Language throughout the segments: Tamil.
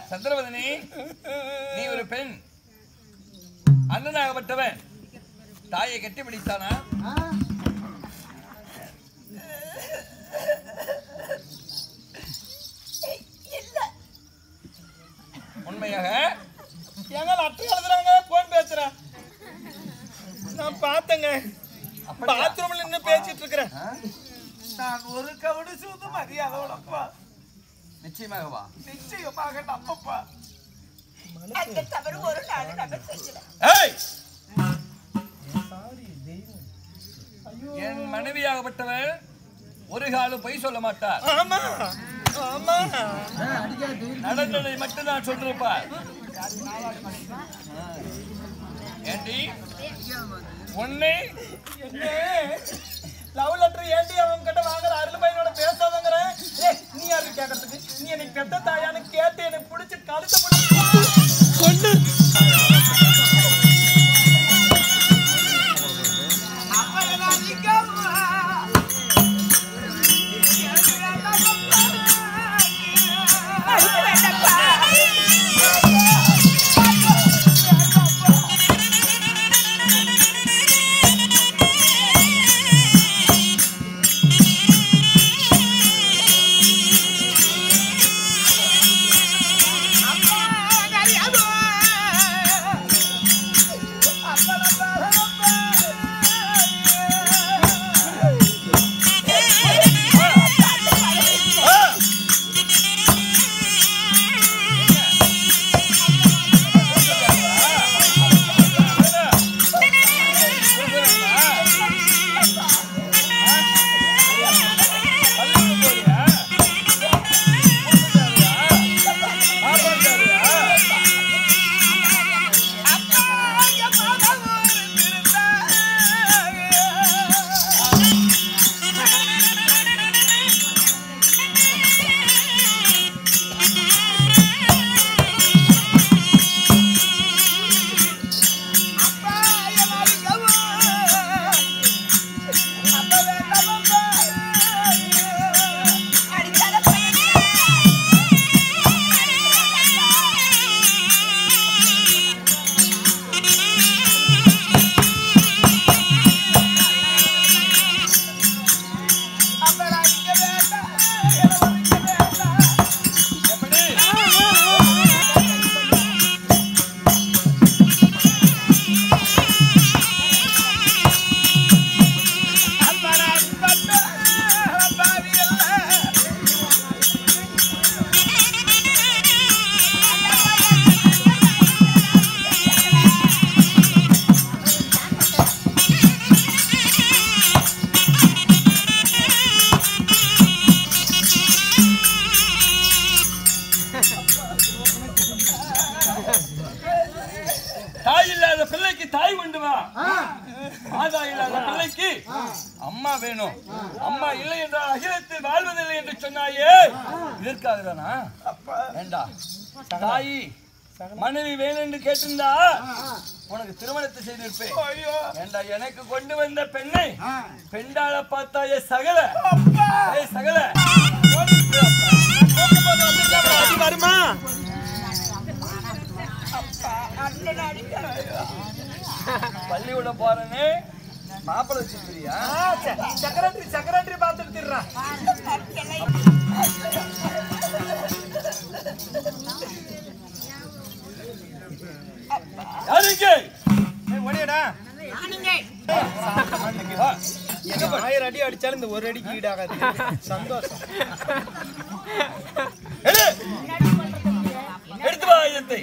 சந்திரவதனி நீ ஒரு பெண் அண்ணனாகப்பட்டவன் தாயை கட்டி பிடித்தானா உண்மையாக எங்கள் அட்டை எழுதுறாங்க போன் பேசுறேன் நான் பார்த்தேங்க அப்படியா? பாத்ரூம்ல நின்னு பேசிட்டு இருக்கிறேன் ஆ? நான் ஒரு கவுடு சூது மரியாதை உனப்பா நிச்சயமாகவா நிச்சயமாக நம்பப்பா அந்த தவறு ஒரு நாள் நாங்க செய்யல ஏய் என் மனைவியாகப்பட்டவள் ஒரு காலம் பொய் சொல்ல மாட்டார் ஆமா ஆமா நடந்ததை மட்டும் நான் சொல்லிருப்பார் ஏண்டி உன்னை லவ் லெட்டர் ஏண்டி அவன் கிட்ட வாங்குற அருள் பையனோட பேசாதங்கிற ஏய் நீ யாரு கேட்கறதுக்கு நீ எனக்கு பெத்த தாயான்னு கேட்டு எனக்கு பிடிச்சி கழுத்த பிடிச்சி கொண்டு அடுத்து வேண்டப்பா தாய் இல்லாத பிள்ளைக்கு தாய் உண்டு வா மாதா இல்லாத பிள்ளைக்கு அம்மா வேணும் அம்மா இல்லை என்றால் அகிலத்தில் வாழ்வதில்லை என்று சொன்னாயே இதற்காக தானா வேண்டா தாய் மனைவி வேணும் என்று கேட்டிருந்தா உனக்கு திருமணத்தை செய்திருப்பேன் ஏண்டா எனக்கு கொண்டு வந்த பெண்ணை பெண்டாள பார்த்தாயே சகல ஏய் சகல அடி வருமா பள்ளிக்கூடம் போறேன்னு மாப்பிள்ளை வச்சிருக்கிறியா செக்ரட்டரி செக்ரட்டரி பார்த்துட்டு திடுறான் யாருக்கு ஓடியடா வா. எங்க போற? ஆயிரம் அடி அடிச்சாலும் இந்த ஒரு அடிக்கு ஈடாகாது சந்தோஷம் எடு. எடுத்து வா ஆயுதத்தை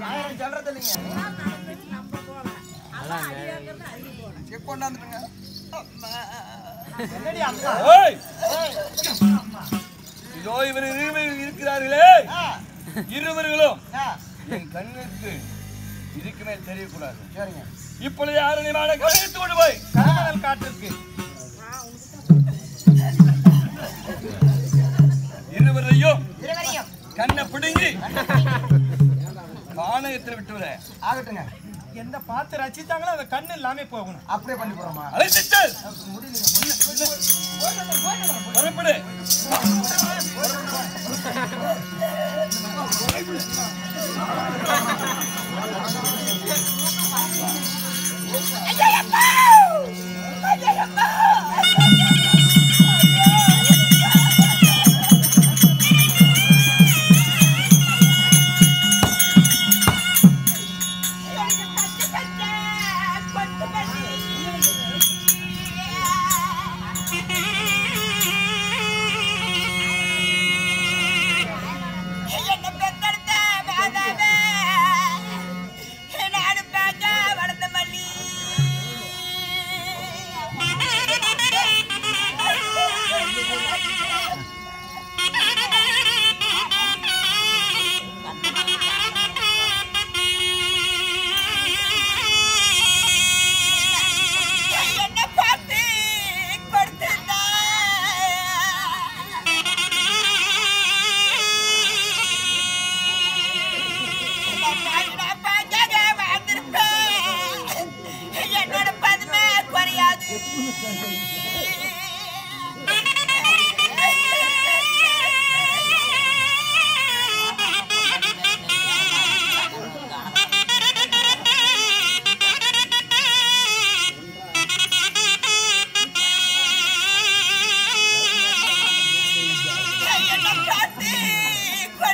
என்னடி அக்கா ஓய். இதோ இவர் இருவர் இருக்கிறார்களே இருவர்களும் என் கண்ணுக்கு இதுக்கு மேல் தெரியக்கூடாது சரிங்க இப்பொழுது யாரும் மான கவனித்து கொண்டு போய் கரகடல் காட்டிற்கு இருவரையும் இருவரையும் கண்ணை பிடுங்கி கானகத்தில் விட்டு வர ஆகட்டுங்க எந்த பார்த்து ரசித்தாங்களோ அந்த கண்ணு இல்லாம போகணும் அப்படியே பண்ணி போறோமா அழைத்துச்சல் புறப்படு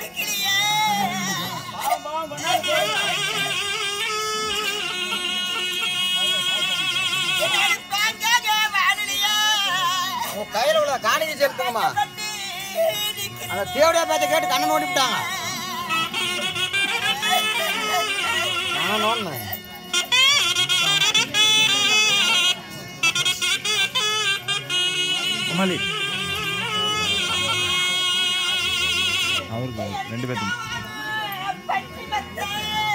பிடிக்கலையே என்னோட பாங்காக வாழலையா உன் கையில உள்ள காணிக்கை செலுத்துங்கம்மா கட்டி நிக்கிறேன். அந்த தேவடியா பேச்ச கேட்டு கண்ணை நோண்டி விட்டாங்க நான் நோண்டினேன் குமாலி அவருக்கு ரெண்டு பேர்த்துக்கு பட்டி பத்தே.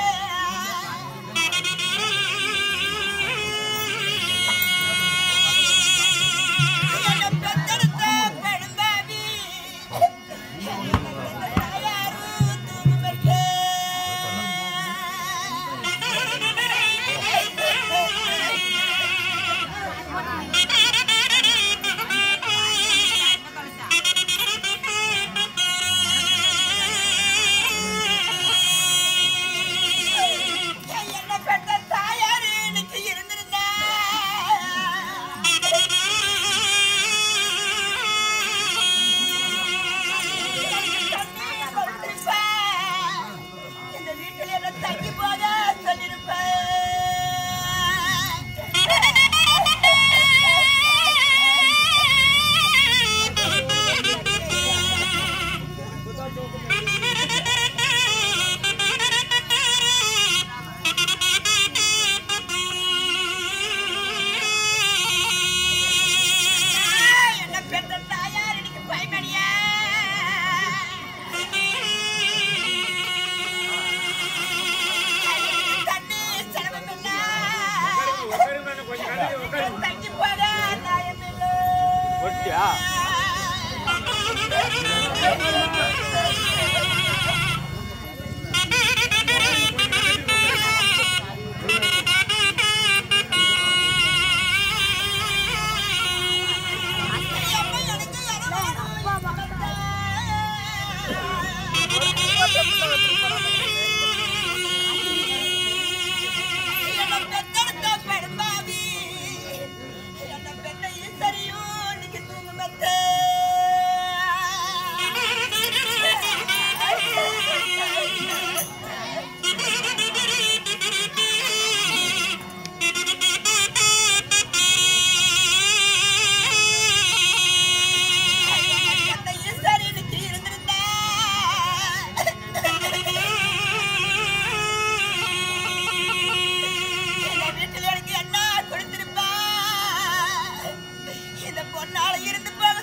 என்னை பெத்தெடுத்த பெரும்பாவி. யாரும் தூங்கவில்லை. என்ன பெற்ற தாயாரு இன்னைக்கு இருந்திருந்தா இந்த வீட்டில் என்ன தங்கி போக சொல்லிருப்பேன் என்ன பெற்ற தாயார் எனக்கு பயமணியா தண்ணி செலவமில்லை தங்கி போக நியாயமில்லை வீட்டில் எனக்கு என்ன கொடுத்திருப்பா இந்த பொண்ணால இருந்து போக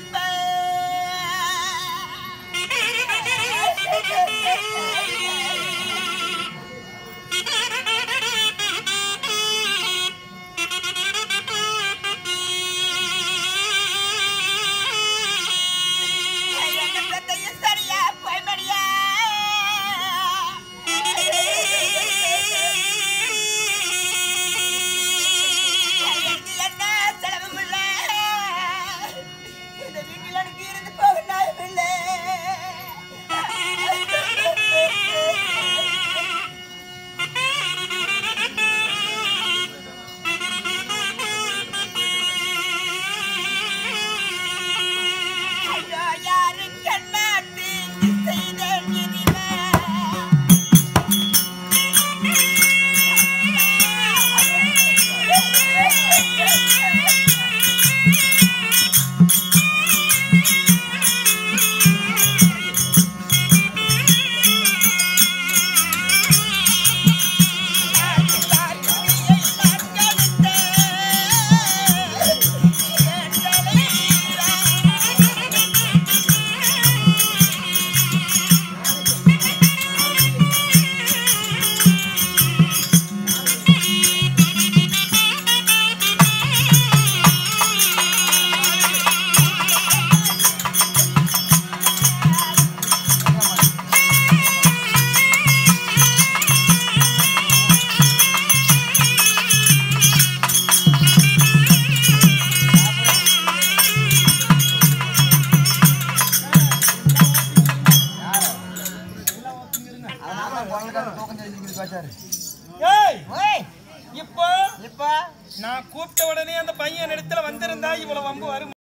சொல்லிருப்பேன் என்ன பெத்தையும் சரியா போய்மடியா எனக்கு என்ன செலவும் இல்ல இந்த வீட்டில் எனக்கு இருந்து போக நாயும் இல்லை ஐயோ யாருக்கு என்ன தீங்கு செய்தேன் இனிமே ஏய் ஓய் இப்போ இப்ப நான் கூப்பிட்ட உடனே அந்த பையன் இடத்துல வந்திருந்தா இவ்வளவு வம்பு வரும்